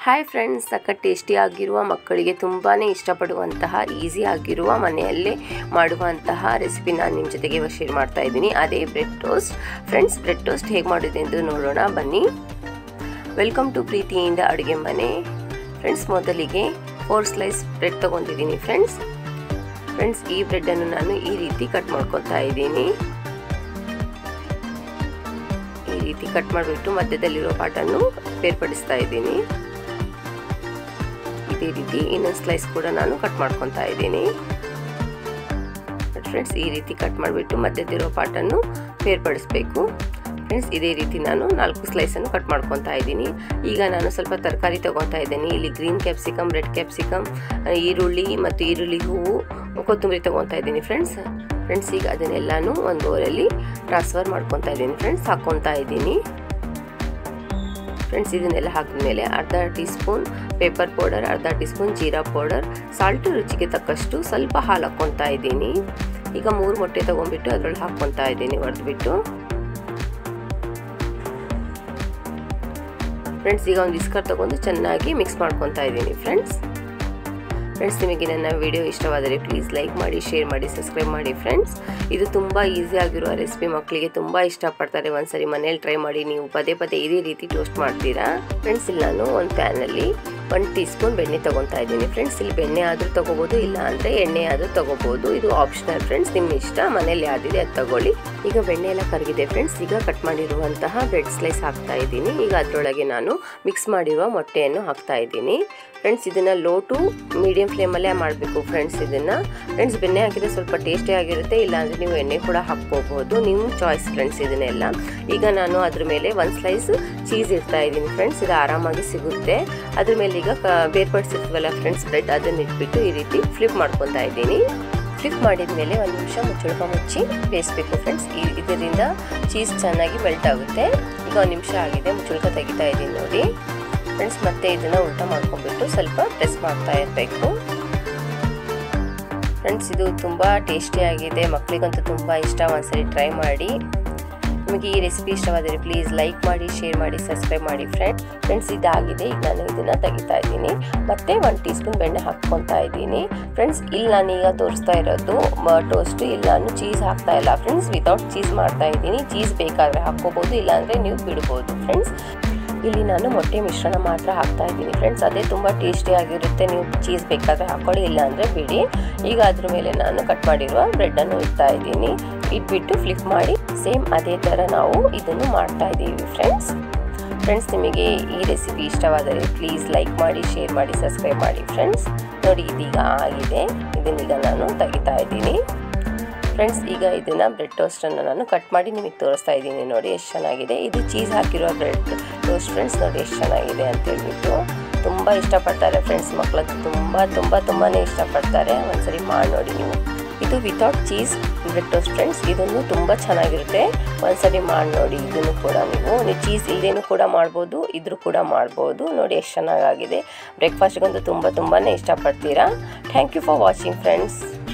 hi friends ಸಖತ್ ಟೇಸ್ಟಿಯಾಗಿರುವ ಮಕ್ಕಳಿಗೆ ತುಂಬಾ ಇಷ್ಟಪಡುವಂತಹ ಈಸಿ ಆಗಿರುವ ಮನೆಯಲ್ಲೇ ಮಾಡುವಂತಹ ರೆಸಿಪಿ ನಾನು ನಿಮ್ಮ ಜೊತೆಗೆ ಇವಾಗ ಶೇರ್ ಮಾಡ್ತಾ ಇದ್ದೀನಿ ಅದೇ bread toast friends bread toast ಹೇಗೆ ಮಾಡೋದು ಎಂದು ನೋಡೋಣ ಬನ್ನಿ ವೆಲ್ಕಮ್ ಟು ಪ್ರೀತಿಯಿಂದ ಅಡುಗೆ ಮನೆ ಫ್ರೆಂಡ್ಸ್ ಮೊದಲಿಗೆ ಫೋರ್ ಸ್ಲೈಸ್ ಬ್ರೆಡ್ ತೊಗೊಂಡಿದ್ದೀನಿ ಫ್ರೆಂಡ್ಸ್ ಫ್ರೆಂಡ್ಸ್ ಈ ಬ್ರೆಡ್ಡನ್ನು ನಾನು ಈ ರೀತಿ ಕಟ್ ಮಾಡ್ಕೊತಾ ಇದ್ದೀನಿ ಈ ರೀತಿ ಕಟ್ ಮಾಡಿಬಿಟ್ಟು ಮಧ್ಯದಲ್ಲಿರೋ ಪಾಟನ್ನು ಬೇರ್ಪಡಿಸ್ತಾ ಇದ್ದೀನಿ ಇದೇ ರೀತಿ ಇನ್ನೊಂದು ಸ್ಲೈಸ್ ಕೂಡ ನಾನು ಕಟ್ ಮಾಡ್ಕೊತಾ ಇದ್ದೀನಿ ಫ್ರೆಂಡ್ಸ್ ಈ ರೀತಿ ಕಟ್ ಮಾಡಿಬಿಟ್ಟು ಮಧ್ಯದಿರೋ ಪಾಟನ್ನು ಬೇರ್ಪಡಿಸ್ಬೇಕು ಫ್ರೆಂಡ್ಸ್ ಇದೇ ರೀತಿ ನಾನು ನಾಲ್ಕು ಸ್ಲೈಸನ್ನು ಕಟ್ ಮಾಡ್ಕೊತಾ ಇದ್ದೀನಿ ಈಗ ನಾನು ಸ್ವಲ್ಪ ತರಕಾರಿ ತೊಗೊತಾ ಇದ್ದೀನಿ ಇಲ್ಲಿ ಗ್ರೀನ್ ಕ್ಯಾಪ್ಸಿಕಮ್ ರೆಡ್ ಕ್ಯಾಪ್ಸಿಕಮ್ ಈರುಳ್ಳಿ ಮತ್ತು ಈರುಳ್ಳಿ ಹೂವು ಕೊತ್ತಂಬರಿ ತೊಗೊತಾ ಇದ್ದೀನಿ ಫ್ರೆಂಡ್ಸ್ ಫ್ರೆಂಡ್ಸ್ ಈಗ ಅದನ್ನೆಲ್ಲನೂ ಒಂದು ಬೌಲಲ್ಲಿ ಟ್ರಾನ್ಸ್ಫರ್ ಮಾಡ್ಕೊತಾ ಇದ್ದೀನಿ ಫ್ರೆಂಡ್ಸ್ ಹಾಕ್ಕೊತಾ ಇದ್ದೀನಿ ಫ್ರೆಂಡ್ಸ್ ಇದನ್ನೆಲ್ಲ ಹಾಕಿದ್ಮೇಲೆ ಅರ್ಧ ಟೀ ಸ್ಪೂನ್ ಪೇಪರ್ ಪೌಡರ್ ಅರ್ಧ ಟೀ ಸ್ಪೂನ್ ಜೀರಾ ಪೌಡರ್ ಸಾಲ್ಟ್ ರುಚಿಗೆ ತಕ್ಕಷ್ಟು ಸ್ವಲ್ಪ ಹಾಲು ಹಾಕ್ಕೊತಾ ಇದ್ದೀನಿ ಈಗ ಮೂರು ಮೊಟ್ಟೆ ತೊಗೊಂಡ್ಬಿಟ್ಟು ಅದರೊಳಗೆ ಹಾಕ್ಕೊತಾ ಇದ್ದೀನಿ ಹೊಡೆದ್ಬಿಟ್ಟು ಫ್ರೆಂಡ್ಸ್ ಈಗ ಒಂದು ಇಸ್ಕರ್ ತೊಗೊಂಡು ಚೆನ್ನಾಗಿ ಮಿಕ್ಸ್ ಮಾಡ್ಕೊತಾ ಇದ್ದೀನಿ ಫ್ರೆಂಡ್ಸ್ ಫ್ರೆಂಡ್ಸ್ ನಿಮಗೆ ನನ್ನ ವಿಡಿಯೋ ಇಷ್ಟವಾದರೆ ಪ್ಲೀಸ್ ಲೈಕ್ ಮಾಡಿ ಶೇರ್ ಮಾಡಿ ಸಬ್ಸ್ಕ್ರೈಬ್ ಮಾಡಿ ಫ್ರೆಂಡ್ಸ್ ಇದು ತುಂಬ ಈಸಿ ಆಗಿರುವ ರೆಸಿಪಿ ಮಕ್ಕಳಿಗೆ ತುಂಬ ಇಷ್ಟಪಡ್ತಾರೆ ಒಂದ್ಸರಿ ಮನೇಲಿ ಟ್ರೈ ಮಾಡಿ ನೀವು ಪದೇ ಪದೇ ಇದೇ ರೀತಿ ಟೋಸ್ಟ್ ಮಾಡ್ತೀರಾ ಫ್ರೆಂಡ್ಸ್ ಇಲ್ಲಿ ನಾನು ಒಂದು ಪ್ಯಾನಲ್ಲಿ ಒಂದು ಟೀ ಸ್ಪೂನ್ ಬೆಣ್ಣೆ ತೊಗೊತಾ ಇದ್ದೀನಿ ಫ್ರೆಂಡ್ಸ್ ಇಲ್ಲಿ ಬೆಣ್ಣೆ ಆದರೂ ತೊಗೋಬೋದು ಇಲ್ಲ ಅಂದರೆ ಎಣ್ಣೆ ಆದರೂ ತೊಗೋಬೋದು ಇದು ಆಪ್ಷನಲ್ ಫ್ರೆಂಡ್ಸ್ ನಿಮ್ಮ ಇಷ್ಟ ಮನೇಲಿ ಯಾವ್ದಿದೆ ಅದು ತಗೊಳ್ಳಿ ಈಗ ಬೆಣ್ಣೆ ಎಲ್ಲ ಕರಗಿದೆ ಫ್ರೆಂಡ್ಸ್ ಈಗ ಕಟ್ ಮಾಡಿರುವಂತಹ ಬ್ರೆಡ್ ಸ್ಲೈಸ್ ಹಾಕ್ತಾ ಇದ್ದೀನಿ ಈಗ ಅದರೊಳಗೆ ನಾನು ಮಿಕ್ಸ್ ಮಾಡಿರುವ ಮೊಟ್ಟೆಯನ್ನು ಹಾಕ್ತಾ ಇದ್ದೀನಿ ಫ್ರೆಂಡ್ಸ್ ಇದನ್ನು ಲೋ ಟು ಮೀಡಿಯಂ ಫ್ಲೇಮಲ್ಲೇ ಮಾಡಬೇಕು ಫ್ರೆಂಡ್ಸ್ ಇದನ್ನು ಫ್ರೆಂಡ್ಸ್ ಬೆಣ್ಣೆ ಹಾಕಿದರೆ ಸ್ವಲ್ಪ ಟೇಸ್ಟಿ ಆಗಿರುತ್ತೆ ಇಲ್ಲಾಂದರೆ ನೀವು ಎಣ್ಣೆ ಕೂಡ ಹಾಕ್ಕೋಬಹುದು ನಿಮ್ಮ ಚಾಯ್ಸ್ ಫ್ರೆಂಡ್ಸ್ ಇದನ್ನೆಲ್ಲ ಈಗ ನಾನು ಅದ್ರ ಮೇಲೆ ಒಂದು ಸ್ಲೈಸ್ ಚೀಸ್ ಇಡ್ತಾ ಇದ್ದೀನಿ ಫ್ರೆಂಡ್ಸ್ ಇದು ಆರಾಮಾಗಿ ಸಿಗುತ್ತೆ ಅದ್ರ ಮೇಲೆ ಈಗ ಬೇರ್ಪಡಿಸಿರ್ತೀವಲ್ಲ ಫ್ರೆಂಡ್ಸ್ ಬ್ರೆಡ್ ಅದನ್ನ ಇಟ್ಬಿಟ್ಟು ಈ ರೀತಿ ಫ್ಲಿಪ್ ಮಾಡ್ಕೊತಾ ಇದ್ದೀನಿ ಫ್ಲಿಪ್ ಮಾಡಿದ ಮೇಲೆ ಒಂದು ನಿಮಿಷ ಮುಚ್ಚಳ್ಕ ಮುಚ್ಚಿ ಬೇಯಿಸ್ಬೇಕು ಫ್ರೆಂಡ್ಸ್ ಇದರಿಂದ ಚೀಸ್ ಚೆನ್ನಾಗಿ ಮೆಲ್ಟ್ ಆಗುತ್ತೆ ಈಗ ಒಂದು ನಿಮಿಷ ಆಗಿದೆ ಮುಚ್ಚಳ್ಕ ತೆಗಿತಾ ಇದ್ದೀನಿ ನೋಡಿ ಫ್ರೆಂಡ್ಸ್ ಮತ್ತೆ ಇದನ್ನು ಉಲ್ಟಾ ಮಾಡ್ಕೊಂಡ್ಬಿಟ್ಟು ಸ್ವಲ್ಪ ಪ್ರೆಸ್ ಮಾಡ್ತಾ ಇರಬೇಕು ಫ್ರೆಂಡ್ಸ್ ಇದು ತುಂಬ ಟೇಸ್ಟಿಯಾಗಿದೆ ಮಕ್ಕಳಿಗಂತೂ ತುಂಬ ಇಷ್ಟ ಒಂದ್ಸರಿ ಟ್ರೈ ಮಾಡಿ ನಿಮಗೆ ಈ ರೆಸಿಪಿ ಇಷ್ಟವಾದರೆ ಪ್ಲೀಸ್ ಲೈಕ್ ಮಾಡಿ ಶೇರ್ ಮಾಡಿ ಸಬ್ಸ್ಕ್ರೈಬ್ ಮಾಡಿ ಫ್ರೆಂಡ್ ಫ್ರೆಂಡ್ಸ್ ಇದಾಗಿದೆ ಈಗ ನಾನು ಇದನ್ನು ತೆಗಿತಾ ಇದ್ದೀನಿ ಮತ್ತೆ ಒಂದು ಟೀ ಸ್ಪೂನ್ ಬೆಣ್ಣೆ ಹಾಕ್ಕೊತಾ ಇದ್ದೀನಿ ಫ್ರೆಂಡ್ಸ್ ಇಲ್ಲಿ ನಾನೀಗ ತೋರಿಸ್ತಾ ಇರೋದು ಟೋಸ್ಟ್ ಇಲ್ಲಿ ನಾನು ಚೀಸ್ ಹಾಕ್ತಾ ಇಲ್ಲ ಫ್ರೆಂಡ್ಸ್ ವಿತೌಟ್ ಚೀಸ್ ಮಾಡ್ತಾ ಇದ್ದೀನಿ ಚೀಸ್ ಬೇಕಾದರೆ ಹಾಕ್ಕೋಬೋದು ಇಲ್ಲಾಂದರೆ ನೀವು ಬಿಡ್ಬೋದು ಫ್ರೆಂಡ್ಸ್ ಇಲ್ಲಿ ನಾನು ಮೊಟ್ಟೆ ಮಿಶ್ರಣ ಮಾತ್ರ ಹಾಕ್ತಾ ಇದ್ದೀನಿ ಫ್ರೆಂಡ್ಸ್ ಅದೇ ತುಂಬ ಟೇಸ್ಟಿಯಾಗಿರುತ್ತೆ ನೀವು ಚೀಸ್ ಬೇಕಾದರೆ ಹಾಕ್ಕೊಳ್ಳಿ ಇಲ್ಲಾಂದರೆ ಬಿಡಿ ಈಗ ಅದ್ರ ಮೇಲೆ ನಾನು ಕಟ್ ಮಾಡಿರುವ ಬ್ರೆಡ್ಡನ್ನು ಇಡ್ತಾ ಇದ್ದೀನಿ ಇಟ್ಬಿಟ್ಟು ಫ್ಲಿಪ್ ಮಾಡಿ ಸೇಮ್ ಅದೇ ಥರ ನಾವು ಇದನ್ನು ಮಾಡ್ತಾ ಇದ್ದೀವಿ ಫ್ರೆಂಡ್ಸ್ ಫ್ರೆಂಡ್ಸ್ ನಿಮಗೆ ಈ ರೆಸಿಪಿ ಇಷ್ಟವಾದರೆ ಪ್ಲೀಸ್ ಲೈಕ್ ಮಾಡಿ ಶೇರ್ ಮಾಡಿ ಸಬ್ಸ್ಕ್ರೈಬ್ ಮಾಡಿ ಫ್ರೆಂಡ್ಸ್ ನೋಡಿ ಇದೀಗ ಆಗಿದೆ ಇದನ್ನೀಗ ನಾನು ತೆಗಿತಾ ಇದ್ದೀನಿ ಫ್ರೆಂಡ್ಸ್ ಈಗ ಇದನ್ನು ಬ್ರೆಡ್ ಟೋಸ್ಟನ್ನು ನಾನು ಕಟ್ ಮಾಡಿ ನಿಮಗೆ ತೋರಿಸ್ತಾ ಇದ್ದೀನಿ ನೋಡಿ ಎಷ್ಟು ಚೆನ್ನಾಗಿದೆ ಇದು ಚೀಸ್ ಹಾಕಿರೋ ಬ್ರೆಡ್ ಟೋಸ್ಟ್ ಫ್ರೆಂಡ್ಸ್ ನೋಡಿ ಎಷ್ಟು ಚೆನ್ನಾಗಿದೆ ಅಂತ ಹೇಳ್ಬಿಟ್ಟು ತುಂಬ ಇಷ್ಟಪಡ್ತಾರೆ ಫ್ರೆಂಡ್ಸ್ ಮಕ್ಕಳದ್ದು ತುಂಬ ತುಂಬ ತುಂಬಾ ಇಷ್ಟಪಡ್ತಾರೆ ಒಂದ್ಸರಿ ಮಾಡಿ ನೋಡಿ ನೀವು ಇದು without cheese bread toast friends ಇದನ್ನು ತುಂಬ ಚೆನ್ನಾಗಿರುತ್ತೆ ಒಂದ್ಸರಿ ಮಾಡಿ ನೋಡಿ ಇದನ್ನು ಕೂಡ ನೀವು ನೀವು ಚೀಸ್ ಇಲ್ಲದೇನು ಕೂಡ ಮಾಡ್ಬೋದು ಇದ್ರೂ ಕೂಡ ಮಾಡ್ಬೋದು ನೋಡಿ ಎಷ್ಟು ಚೆನ್ನಾಗಾಗಿದೆ ಬ್ರೇಕ್ಫಾಸ್ಟ್ಗಂತೂ ತುಂಬ ತುಂಬಾ ಇಷ್ಟಪಡ್ತೀರಾ thank you for watching friends